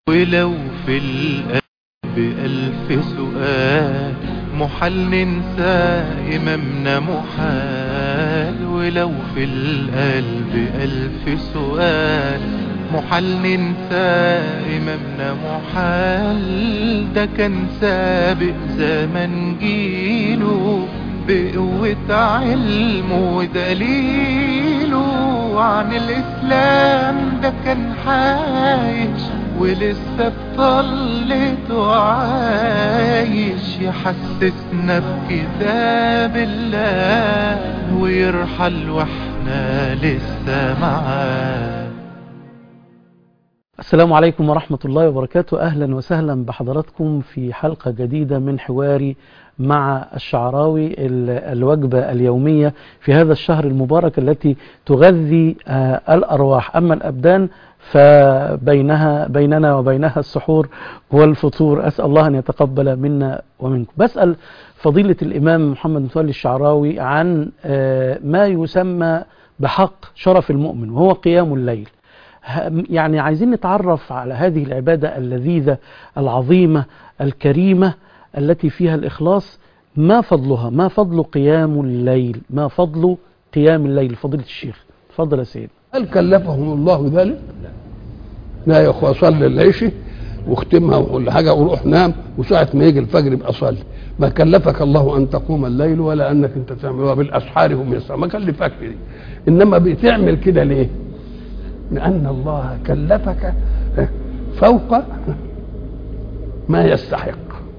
ولو في القلب ألف سؤال محال ننسى إمامنا محال ولو في القلب ألف سؤال محال ننسى إمامنا محال ده كان سابق زمن جيله بقوة علمه ودليله عن الإسلام ده كان عايش ولسه بطلته عايش يحسسنا بكتاب الله ويرحل واحنا لسه معاه السلام عليكم ورحمة الله وبركاته أهلا وسهلا بحضراتكم في حلقة جديدة من حواري مع الشعراوي ال- الوجبة اليومية في هذا الشهر المبارك التي تغذي آه، الأرواح أما الأبدان فبينها بيننا وبينها السحور والفطور أسأل الله أن يتقبل منا ومنكم بسأل فضيلة الإمام محمد متولي الشعراوي عن آه، ما يسمى بحق شرف المؤمن وهو قيام الليل ه- يعني عايزين نتعرف على هذه العبادة اللذيذة العظيمة الكريمة التي فيها الإخلاص ما فضلها ما فضل قيام الليل ما فضل قيام الليل فضيلة الشيخ تفضل يا سيد هل كلفهم الله ذلك؟ لا يا اخوة صلي العشاء واختمها وكل حاجة وروح نام وساعة ما يجي الفجر يبقى صلي ما كلفك الله أن تقوم الليل ولا أنك أنت تعمل وبالأسحار هم يسرى ما كلفكش دي إنما بتعمل كده ليه؟ لأن الله كلفك فوق ما يستحق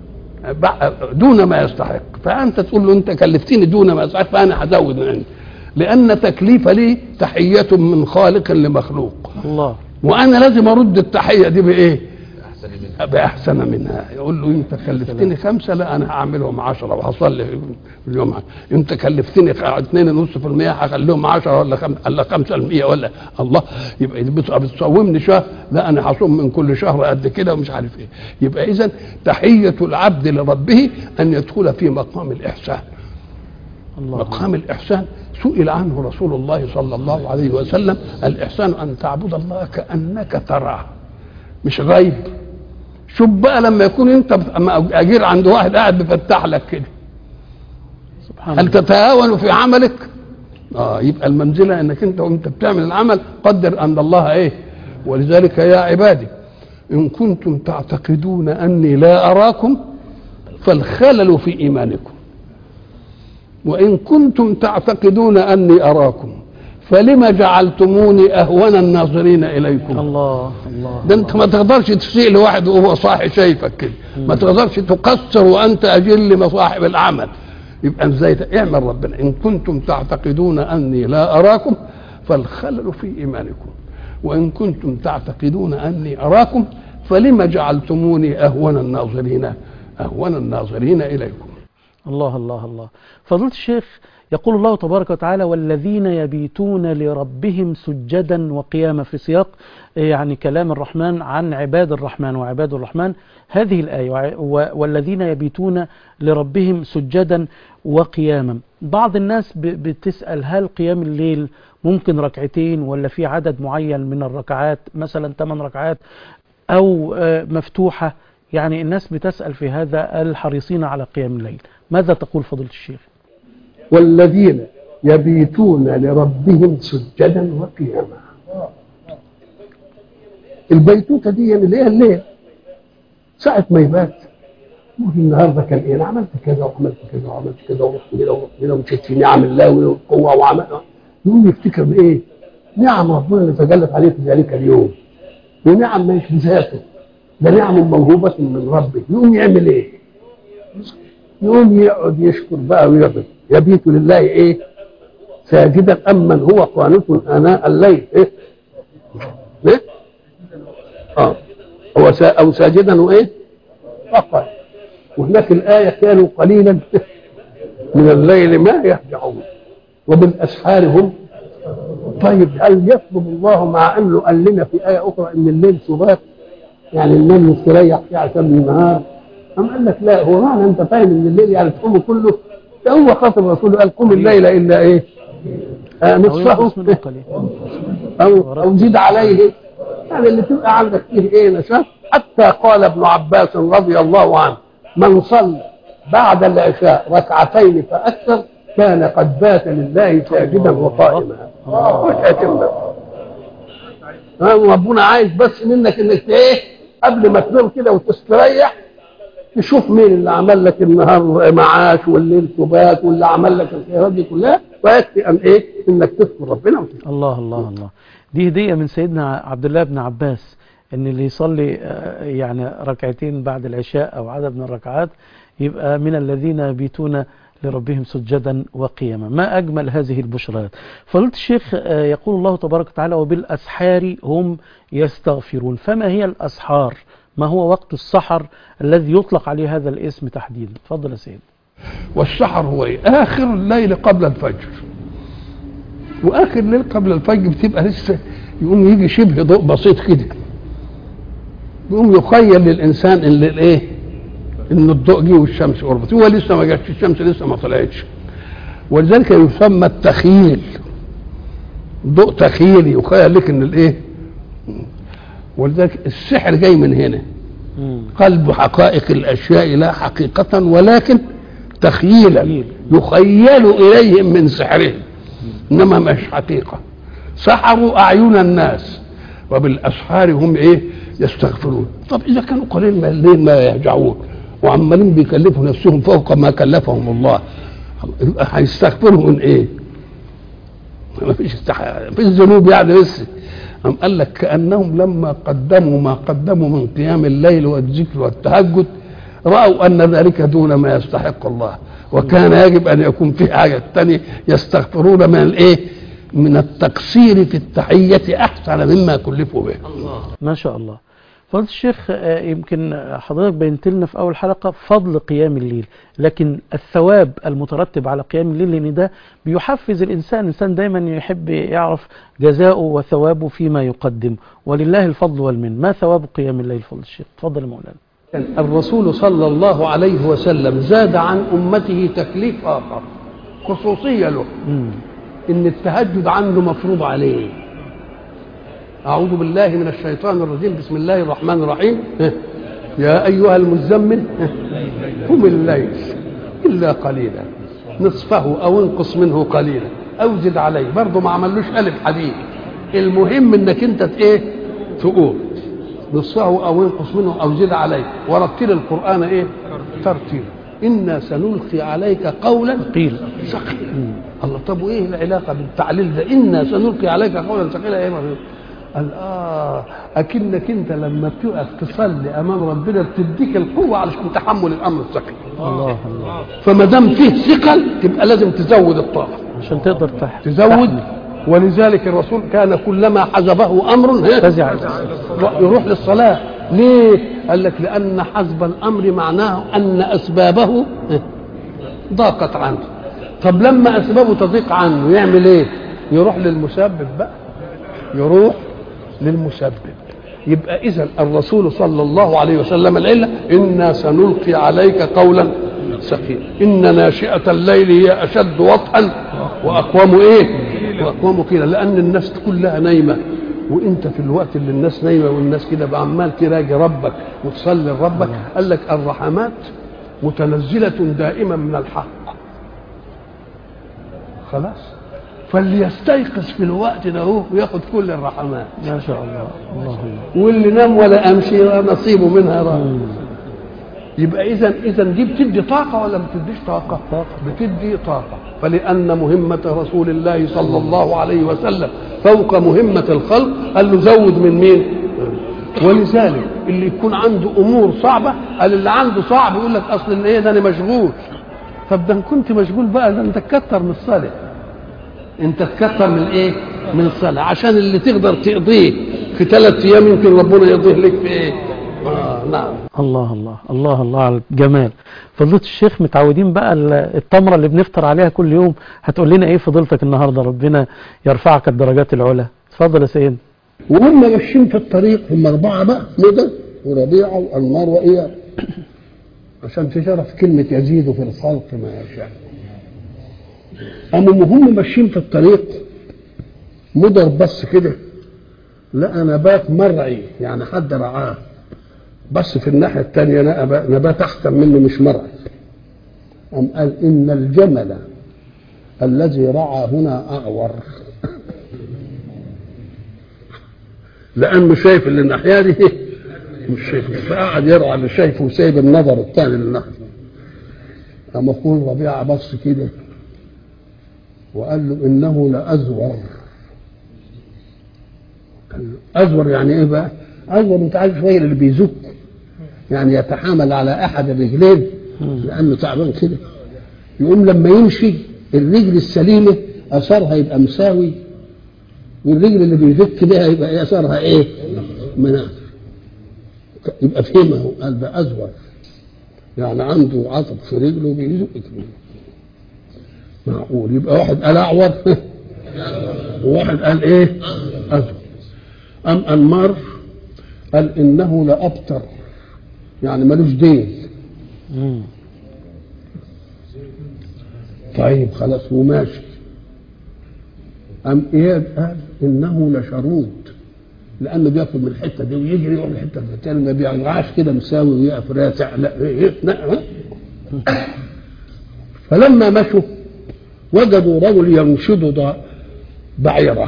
دون ما يستحق فأنت تقول له أنت كلفتني دون ما يستحق فأنا هزود من عندي لأن تكليف لي تحية من خالق لمخلوق الله وانا لازم ارد التحيه دي بايه باحسن منها يقول له انت كلفتني خمسه لا انا هعملهم عشرة وهصلي في اليوم انت كلفتني خ- اتنين ونص في المية هخليهم عشرة ولا خم... ولا خمسة المية ولا الله يبقى بت- بتصومني شهر لا انا هصوم من كل شهر قد كده ومش عارف ايه يبقى اذا تحية العبد لربه ان يدخل في مقام الاحسان الله مقام الإحسان سئل عنه رسول الله صلى الله عليه وسلم الإحسان أن تعبد الله كأنك تراه مش غيب شوف بقى لما يكون أنت بت- أما أجير عند واحد قاعد بيفتح لك كده سبحان هل الله تتهاون في عملك؟ اه يبقى المنزلة انك انت وانت بتعمل العمل قدر ان الله ايه؟ ولذلك يا عبادي ان كنتم تعتقدون اني لا اراكم فالخلل في ايمانكم وإن كنتم تعتقدون أني أراكم فلما جعلتموني أهون الناظرين إليكم الله الله ده أنت ما تقدرش تسيء لواحد وهو صاحي شايفك كده ما تقدرش تقصر وأنت أجل مصاحب العمل يبقى ازاي ت- اعمل ربنا إن كنتم تعتقدون أني لا أراكم فالخلل في إيمانكم وإن كنتم تعتقدون أني أراكم فلما جعلتموني أهون الناظرين أهون الناظرين إليكم الله الله الله فضيلة الشيخ يقول الله تبارك وتعالى والذين يبيتون لربهم سجدا وقياما في سياق يعني كلام الرحمن عن عباد الرحمن وعباد الرحمن هذه الآية وع- و- والذين يبيتون لربهم سجدا وقياما بعض الناس ب- بتسأل هل قيام الليل ممكن ركعتين ولا في عدد معين من الركعات مثلا 8 ركعات أو آه، مفتوحة يعني الناس بتسأل في هذا الحريصين على قيام الليل ماذا تقول فضيلة الشيخ والذين يبيتون لربهم سجدا وقياما البيتوته دي اللي هي الليل ساعة ما يبات يقول النهارده كان ايه؟ انا عملت كذا وعملت كذا وعملت كذا ورحت كده ورحت كده ومشيت في نعم الله والقوه وعمل يقوم يفتكر بايه؟ نعم ربنا اللي تجلت عليه في ذلك اليوم ونعم مش بذاته ده نعم موهوبة من ربه يقوم يعمل ايه؟ يقوم يقعد يشكر بقى ويغضب يبيت لله ايه ساجدا امن هو قانت اناء الليل ايه ايه اه هو سا او ساجدا وايه فقط وهناك الايه كانوا قليلا من الليل ما يهجعون وبالاسحار هم طيب هل يطلب الله مع انه قال لنا في ايه اخرى ان الليل سبات يعني ننام نستريح فيه عشان النهار أم قال لك لا هو معنى أنت فاهم إن الليل يعني تقوم كله ده هو خاطب الرسول قال قم الليل إلا إيه؟ آه أو نصفه ينقص منه قليل أو أو زيد عليه يعني اللي تبقى عندك فيه إيه نشاط حتى قال ابن عباس رضي الله عنه من صلى بعد العشاء ركعتين فأكثر كان قد بات لله ساجدا وقائما ركعتين بس. ها، ربنا عايز بس منك انك ايه قبل ما تنام كده وتستريح تشوف مين اللي عمل لك النهار معاش والليل سبات واللي عمل لك الخيرات دي كلها ويكفي ان ايه انك تذكر ربنا وتشكر الله الله الله دي هدية من سيدنا عبد الله بن عباس ان اللي يصلي آه، يعني ركعتين بعد العشاء او عدد من الركعات يبقى من الذين يبيتون لربهم سجدا وقياما ما أجمل هذه البشرات فضلت الشيخ آه، يقول الله تبارك وتعالى وبالأسحار هم يستغفرون فما هي الأسحار ما هو وقت السحر الذي يطلق عليه هذا الاسم تحديدا تفضل يا سيدي والسحر هو ايه اخر الليل قبل الفجر واخر الليل قبل الفجر بتبقى لسه يقوم يجي شبه ضوء بسيط كده يقوم يخيل للانسان ان الايه ان الضوء جه والشمس قربت هو لسه ما جاتش الشمس لسه ما طلعتش ولذلك يسمى التخييل ضوء تخيلي يخيل لك ان الايه ولذلك السحر جاي من هنا مم. قلب حقائق الاشياء لا حقيقه ولكن تخييلا تخييل. يخيل اليهم من سحرهم انما مش حقيقه سحروا اعين الناس وبالاسحار هم ايه يستغفرون طب اذا كانوا قليل ما ليه ما يهجعون وعمالين بيكلفوا نفسهم فوق ما كلفهم الله يبقى هيستغفروا من ايه ما فيش استح... في الذنوب يعني لسه أم قال لك كأنهم لما قدموا ما قدموا من قيام الليل والذكر والتهجد رأوا أن ذلك دون ما يستحق الله وكان يجب أن يكون في حاجة تانية يستغفرون من الإيه من التقصير في التحية أحسن مما كلفوا به ما شاء الله فضل الشيخ آه، يمكن حضرتك بينت لنا في أول حلقة فضل قيام الليل لكن الثواب المترتب على قيام الليل لأن ده بيحفز الإنسان الإنسان دايما يحب يعرف جزاؤه وثوابه فيما يقدم ولله الفضل والمن ما ثواب قيام الليل فضل الشيخ تفضل يا مولانا الرسول صلى الله عليه وسلم زاد عن أمته تكليف آخر خصوصية له مم. ان التهجد عنده مفروض عليه اعوذ بالله من الشيطان الرجيم بسم الله الرحمن الرحيم يا ايها المزمل قم الليل الا قليلا نصفه او انقص منه قليلا او زد عليه برضه ما عملوش قلب حديد المهم انك انت ت- ايه تقوم نصفه او انقص منه او زد عليه ورتل القران ايه ترتيلا انا سنلقي عليك قولا قيل ثقيلا الله طب وايه العلاقه بالتعليل ده انا سنلقي عليك قولا ثقيلا ايه مرة؟ قال اه اكنك انت لما بتقف تصلي امام ربنا بتديك القوه علشان تحمل الامر الثقيل الله الله فما دام فيه ثقل تبقى لازم تزود الطاقه عشان تقدر تح... تزود ولذلك الرسول كان كلما حزبه امر ها، تزع يروح للصلاه ليه؟ قال لك لان حزب الامر معناه ان اسبابه ها، ضاقت عنه طب لما اسبابه تضيق عنه يعمل ايه؟ يروح للمسبب بقى يروح للمسبب يبقى اذا الرسول صلى الله عليه وسلم العله انا سنلقي عليك قولا ثقيلا ان ناشئه الليل هي اشد وطئا واقوم ايه واقوم قيلا لان الناس كلها نايمه وانت في الوقت اللي الناس نايمه والناس كده بعمال تراجي ربك وتصلي لربك قال لك الرحمات متنزله دائما من الحق خلاص فليستيقظ في الوقت ده هو وياخد كل الرحمات ما شاء الله الله الله واللي نام ولا امشي نصيبه منها راح يبقى اذا اذا دي بتدي طاقه ولا ما بتديش طاقه؟ طاقة. بتدي طاقه فلان مهمه رسول الله صلى الله عليه وسلم فوق مهمه الخلق قال له زود من مين؟ ولذلك اللي يكون عنده امور صعبه قال اللي عنده صعب يقول لك اصل ان ايه ده انا مشغول طب ده ان كنت مشغول بقى ده انت تكتر من الصلاه انت تكتر من ايه؟ من الصلاه عشان اللي تقدر تقضيه في ثلاث ايام يمكن ربنا يقضيه لك في ايه؟ آه نعم الله الله الله الله على الجمال فضيلة الشيخ متعودين بقى ال- التمرة اللي بنفطر عليها كل يوم هتقول لنا ايه فضيلتك النهارده ربنا يرفعك الدرجات العلى اتفضل يا سيدنا وهم ماشيين في الطريق هم أربعة بقى ندى وربيعة وأنمار وإياب عشان تشرف كلمة يزيد في الخلق ما يشاء أما هم ماشيين في الطريق مدر بس كده لقى نبات مرعي يعني حد رعاه بس في الناحيه الثانيه نبات نبات احسن منه مش مرعي قام قال ان الجمل الذي رعى هنا اعور لانه شايف اللي الناحيه دي مش شايفه فقعد يرعى اللي شايفه وسايب النظر الثاني للناحيه قام اخوه ربيعه بص كده وقال له انه لازور قال له ازور يعني ايه بقى؟ ازور انت عارف شويه اللي بيزك يعني يتحامل على احد الرجلين لانه تعبان كده يقوم لما يمشي الرجل السليمه اثرها يبقى مساوي والرجل اللي بيزك بها يبقى اثرها ايه؟ مناخ يبقى فهمه قال ده ازور يعني عنده عصب في رجله بيزق كده معقول يبقى واحد قال اعور وواحد قال ايه؟ ازور ام انمار قال انه لابتر يعني ملوش دين مم. طيب خلاص وماشي أم إياد قال إنه لشرود لأنه بياكل من الحتة دي ويجري يروح من الحتة الثانية ما بيرعاش كده مساوي ويقف راسع لا إيه لا ها؟ فلما مشوا وجدوا رجل ينشد ض- بعيره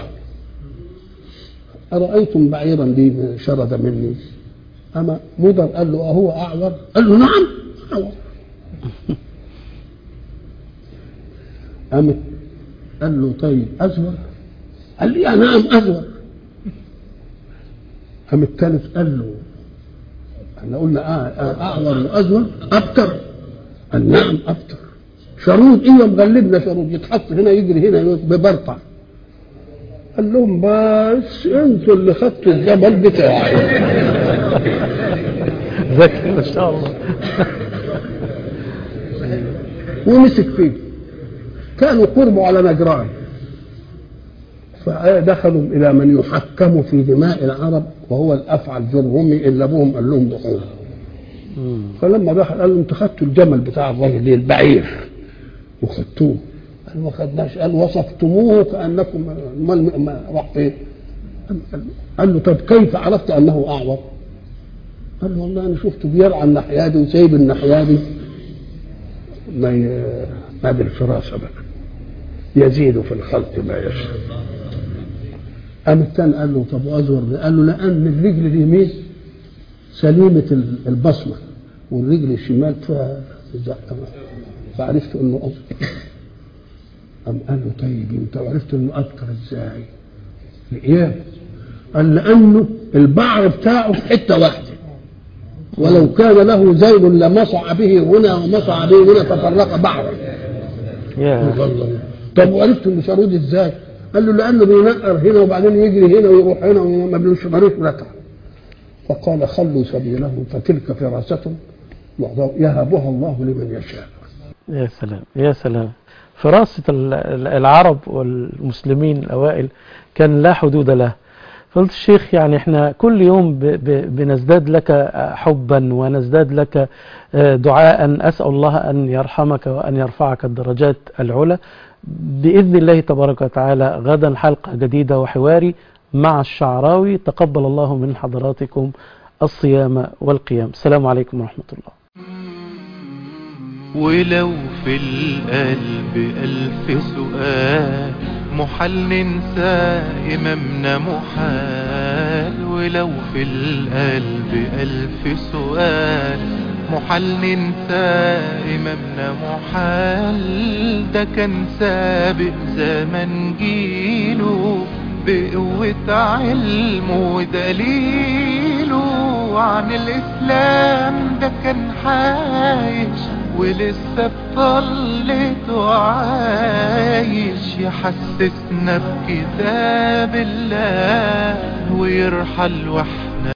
أرأيتم بعيرا لي شرد مني أما مضر قال له أهو أعور قال له نعم أعور قام قال له طيب أزور قال لي نعم أزور قام الثالث قال له احنا قلنا آه آه أعور وأزور أبتر قال نعم أبتر شرود إيه مغلبنا شرود يتحط هنا يجري هنا ببرطع قال لهم بس انتوا اللي خدتوا الجبل بتاعي ذكي ما شاء الله ومسك فيه كانوا قربوا على نجران فدخلوا الى من يحكم في دماء العرب وهو الافعى الجرهمي اللي ابوهم قال لهم دخول مم. فلما دخل قال له انتوا خدتوا الجمل بتاع الراجل ليه البعير وخدتوه قال ما خدناش قال وصفتموه كانكم امال ما راح فين؟ قال- قال له طب كيف عرفت انه اعور؟ قال له والله انا شفته بيرعى الناحيه دي وسايب الناحيه دي ما ي- ما بالفراسه بقى يزيد في الخلق ما يشاء قام الثاني قال له طب وازور ليه؟ قال له لان الرجل اليمين سليمه ال- البصمه والرجل الشمال فيها زقه فعرفت انه أصغر قام قال له طيب انت عرفت انه اكتر ازاي؟ ايه؟ قال لانه البعر بتاعه في حته واحده ولو كان له زيد لمصع به هنا ومصع به هنا تفرق بعرا يا طب وعرفت انه شرود ازاي؟ قال له لانه بينقر هنا وبعدين يجري هنا ويروح هنا وما بلوش ملوش ركعه فقال خلوا سبيله فتلك فراسة يهبها الله لمن يشاء يا سلام يا سلام فراسة ال- ال- العرب والمسلمين الأوائل كان لا حدود له فقلت الشيخ يعني احنا كل يوم ب- ب- بنزداد لك حبا ونزداد لك آه، دعاء أسأل الله أن يرحمك وأن يرفعك الدرجات العلى بإذن الله تبارك وتعالى غدا حلقة جديدة وحواري مع الشعراوي تقبل الله من حضراتكم الصيام والقيام السلام عليكم ورحمة الله ولو في القلب ألف سؤال محال ننسى إمامنا محال ولو في القلب ألف سؤال محال ننسى إمامنا محال ده كان سابق زمن جيله بقوة علمه ودليله عن الإسلام ده كان عايش ولسه بطلته عايش يحسسنا بكتاب الله ويرحل وحده